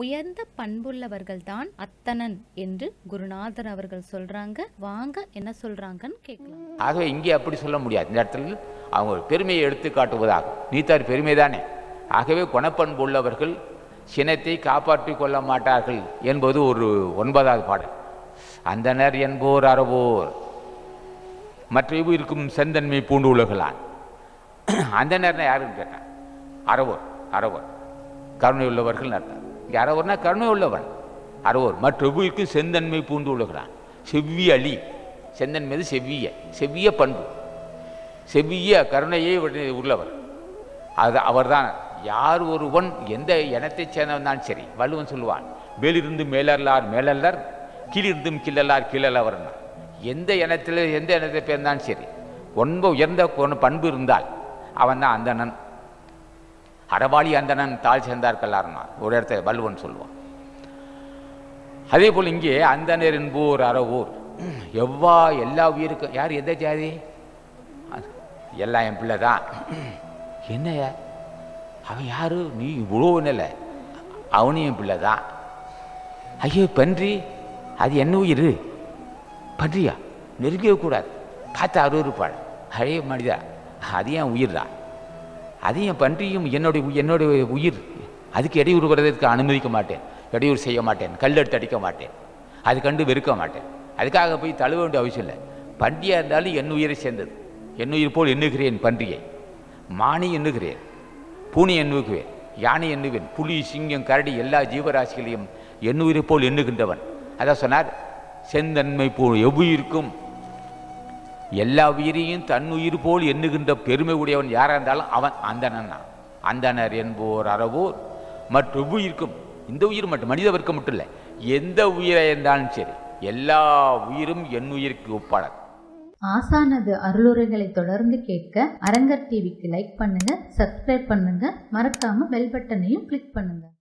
உயர்ந்த பண்புள்ளவர்கள்தான் அத்தணன் என்று குருநாதர் அவர்கள் சொல்றாங்க வாங்க என்ன சொல்றாங்கன்னு கேட்கலாம் ஆகவே இங்கே அப்படி சொல்ல முடியாது இந்த இடத்துல அவங்க ஒரு பெருமையை எடுத்து காட்டுவதாகும் நீத்தார் பெருமை தானே ஆகவே குணப்பண்பு உள்ளவர்கள் சினத்தை காப்பாற்றிக் கொள்ள மாட்டார்கள் என்பது ஒரு ஒன்பதாவது பாடல் அந்தனர் என்போர் அறவோர் மற்ற இருக்கும் செந்தன்மை பூண்டு உலகலான் அந்தனர் யாருன்னு கேட்டான் அறவோர் அறவோர் கருணை உள்ளவர்கள் அர்த்தம் இங்கே அறவோர்னா கருணை உள்ளவன் அறவோர் மற்ற இருக்கும் செந்தன்மை பூண்டு உலகலான் செவ்விய அழி செந்தன் மீது செவ்விய செவ்விய பண்பு செவ்விய கருணையே உடைய- உள்ளவர் அது அவர்தான் யார் ஒருவன் எந்த இனத்தைச் சேர்ந்தவன் தான் சரி வள்ளுவன் சொல்லுவான் மேலிருந்து மேலல்லார் மேலல்லர் கீழிருந்தும் கீழல்லார் கீழல்லவர்னா எந்த இனத்தில் எந்த இனத்தை பேர்ந்தான் சரி ரொம்ப உயர்ந்த கொண- பண்பு இருந்தால் அவன் தான் அந்தணன் அறவாளி அந்தணன் தாழ் சேர்ந்தார்கள்னா ஒரு இடத்த வள்ளுவன் சொல்லுவான் அதே போல் இங்கே அந்தனர் என்போர் அறவோர் எவ்வா எல்லா உயிருக்கும் யார் எந்த ஜாதி அது எல்லாம் என் பிள்ளை தான் என்னையா அவன் யாரு நீ இவ்வளோ நிலை அவனும் என் பிள்ளை தான் ஐயோ பன்றி அது என்ன உயிர் பன்றியா நெருங்கவே கூடாது பார்த்து அருவருப்பாள் அழே மனிதா அது என் உயிர் தான் அது என் பன்றியும் என்னுடைய உயி- என்னுடைய உயிர் அதுக்கு இடையூறு வருவதற்கு அனுமதிக்க மாட்டேன் இடையூறு செய்ய மாட்டேன் கல்லெடுத்து அடிக்க மாட்டேன் அது கண்டு வெறுக்க மாட்டேன் அதுக்காக போய் தழுவ வேண்டிய அவசியம் இல்லை பன்றியாக இருந்தாலும் என் உயிரை சேர்ந்தது என் உயிர் போல் எண்ணுகிறேன் பன்றியை மானை எண்ணுகிறேன் பூனை எண்ணுகிறேன் யானை எண்ணுவேன் புலி சிங்கம் கரடி எல்லா ஜீவராசிகளையும் என் உயிரை போல் எண்ணுகின்றவன் அதான் சொன்னார் செந்தன்மை போ எவ்வுயிருக்கும் எல்லா உயிரையும் தன் உயிர் போல் எண்ணுகின்ற பெருமை உடையவன் யாராக இருந்தாலும் அவன் அந்தணன் தான். அந்தணர் என்போர் அறவோர் மற்ற உயிருக்கும் இந்த உயிர் மட்டும் மனித வர்க்கம் மட்டும் இல்லை எந்த உயிரை இருந்தாலும் சரி எல்லா உயிரும் என் உயிருக்கு ஒப்பாளர் ஆசானது அருளுரைகளை தொடர்ந்து கேட்க அரங்கர் டிவிக்கு லைக் பண்ணுங்க சப்ஸ்கிரைப் பண்ணுங்க மறக்காம பெல் பட்டனையும் கிளிக் பண்ணுங்க